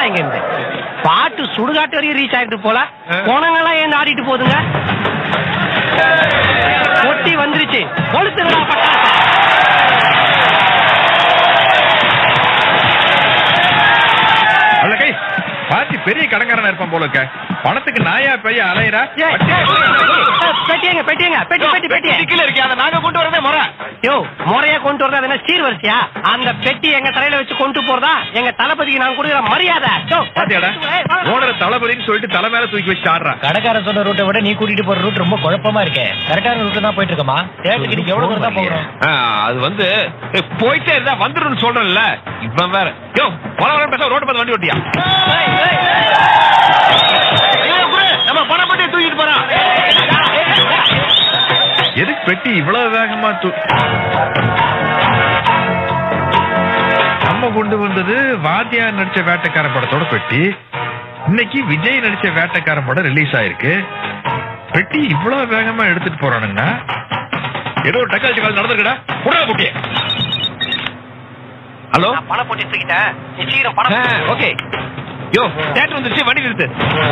இங்க இருந்து பாட்டு சுடுகாட்டு வரையும் ரீச் ஆயிட்டு போல ஆ. குணங்கள்லாம் ஏன் ஆடிட்டு போகுதுங்க கொட்டி வந்துருச்சு கொளுத்துங்களா பட்டாசு அல்ல கை பாத்தி பெரிய கடங்காரனா இருப்பான் போல இருக்க பணத்துக்கு நாயா பைய அலையறா ஏய், ஏய், ஏய், பெட்டியங்க பெட்டியங்க பெட்டி பெட்டி பெட்டி கீழ இருக்கே அதை நாங்க கொண்டு வரதே முறை யோ முறையா கொண்டு வரதா அது என்ன சீர்வரிசையா அந்த பெட்டி எங்க தலையில வச்சு கொண்டு போறதா எங்க தளபதிக்கு நான் கொடுக்குற மரியாதை யோ, பாத்தியாடா ஏய், வாங்க. ஓனர தளபதின்னு சொல்லிட்டு தலை மேல தூக்கி வச்சு ஆடுறான் கடைக்காரன் சொன்ன ரூட்டை விட நீ கூட்டிட்டு போற ரூட் ரொம்ப குழப்பமா இருக்கே கரெக்டான ரூட்ல தான் போயிட்டு இருக்கமா தேட்டருக்கு நீங்க எவ்வளவு தூரம் தான் போகணும் அது வந்து ஏய், போயிட்டே இருந்தா வந்துருன்னு சொல்றேன்ல இவன் வேற யோ வர வர பேச ரோட்டு பார்த்து வண்டி ஓட்டியா ஏய், ஏய், ஏய். நம்ம பணம் பட்டி தூக்கிட்டு போறான் எதுக்கு பெட்டி இவ்வளவு வேகமா தூ நம்ம கொண்டு வந்தது வாத்தியார் நடிச்ச வேட்டைக்கார படத்தோட பெட்டி இன்னைக்கு விஜய் நடிச்ச வேட்டைக்கார படம் ரிலீஸ் ஆயிருக்கு பெட்டி இவ்வளவு வேகமா எடுத்துட்டு போறானுங்கன்னா ஏதோ ஒரு டக்கால் கால் நடந்திருக்குடா புடா குட்டியே ஹலோ நான் பணம் போட்டு தூக்கிட்டேன் நீ சீக்கிரம் பணம் ஓகே யோ தேட்டர் வந்துருச்சு வண்டி நிறுத்து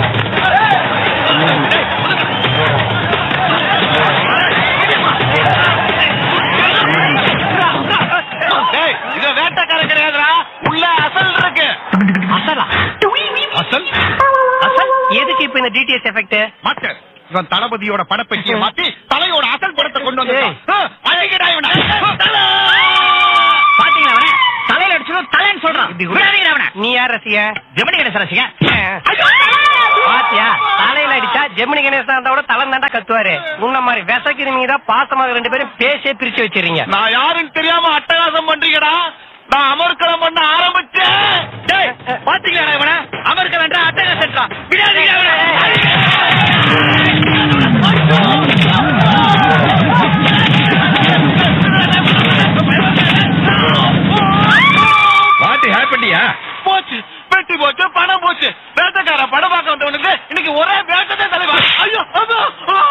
டேய், இது வேட்டைக்காரன் கிடையாதுடா உள்ள அசல் இருக்கு அசலா அசல் அசல் எதுக்கு இப்ப இந்த டிடிஎஸ் எஃபெக்ட் மாஸ்டர் இவன் தளபதியோட படப்பெட்டியை மாத்தி தலையோட அசல் படத்தை கொண்டு வந்தான் அழகிடா இவனை பாத்தீங்களா அவன தலையில அடிச்சதும் தலைன்னு சொல்றான் விடாதீங்க அவன நீ யார் ரசிக ஜெமினி கணேச ரசிக பாத்தியா தலையில அடிச்சா ஜெமினி கணேசன் இருந்தா கூட தலை தாண்டா கத்துவாரு உன்ன மாதிரி விசக்கிருமீங்க தான் பாசமாக ரெண்டு பேரும் பேசே பிரிச்சு வச்சிருங்க நான் யாருன்னு தெரியாம அட்டகாசம் பண்றீங்கடா நான் அமர்க்களம் பண்ண ஆரம்பிச்சேன் டேய், பாத்தீங்களா இவனை அமர்க்கலன்றா அட்டகாசன்றா விடாதீங்க அவனை. வாட்டி ஹேப்பண்டியா போச்சு பெட்டி போச்சு பணம் போச்சு வேட்டக்கார படம் பார்க்க வந்தவனுக்கு இன்னைக்கு ஒரே வேட்டை